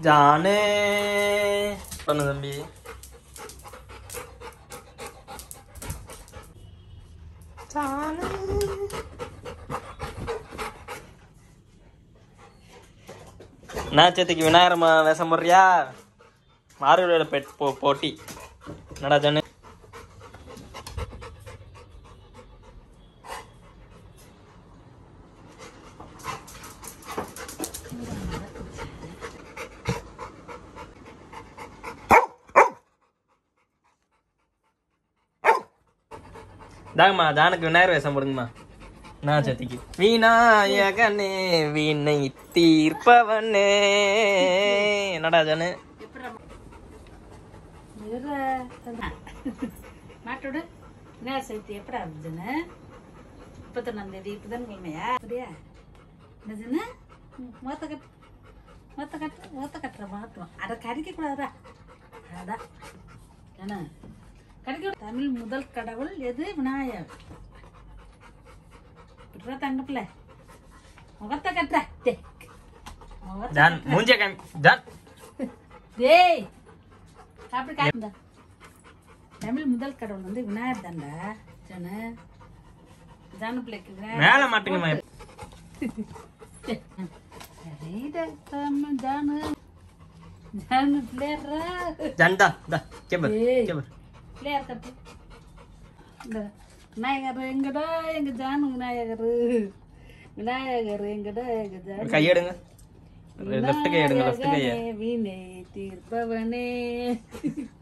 ஜானே பண்ணு தம்பி ஜானே நாச்சத்துக்கு விநாயகர் ம- வேஷம் போடுறியா மாறுவிட பெட் போ போட்டி என்னடா ஜானு தாங்கம்மா ஜானுக்கு விநாயகர் வேஷம் போடுங்கம்மா நான் சத்திக்கு விநாயகனே வீணை தீர்ப்பவனே என்னடா ஜானு மாட்டோட என்ன சேர்த்து எப்படா இருந்துச்சுன்னு முப்பத்தொன்னாம் தேதி இப்பதான் கிழமையா அப்படியா என்னதுன்னு மொத்த கட் மொத்த கட்டு மொத்த கட்டுற மாத்தம் அதை கடிக்க கூடாதா அதான் என்ன கடிக்க தமிழ் முதல் கடவுள் எது விநாயகர் விட்றா தங்கப்பில்ல முகத்தை கட்டுற டே முகத்தை ஜான் மூஞ்ச காமி ஜான் டேய் அப்படி காய்ந்த தமிழ் முதல் கடவுள் வந்து விநாயகர் தான்டா ஜானு ஜானு பிள்ளைக்கு விநாயகர் மேல மாட்டுங்கம்மா சரிடா, தமிழ் ஜானு ஜானு பிள்ளையர்ரா ஜான்டா தா கேப்பர் ஏய். கேப்பர் பிள்ளையார் கட்டு இந்த விநாயகர் எங்கடா எங்க ஜானு விநாயகர் விநாயகர் எங்கடா எங்க ஜானு கையெடுங்க லெஃப்ட் கை எடுங்க லெஃப்ட் கையை விநாயகனே, வீணை தீர்ப்பவனே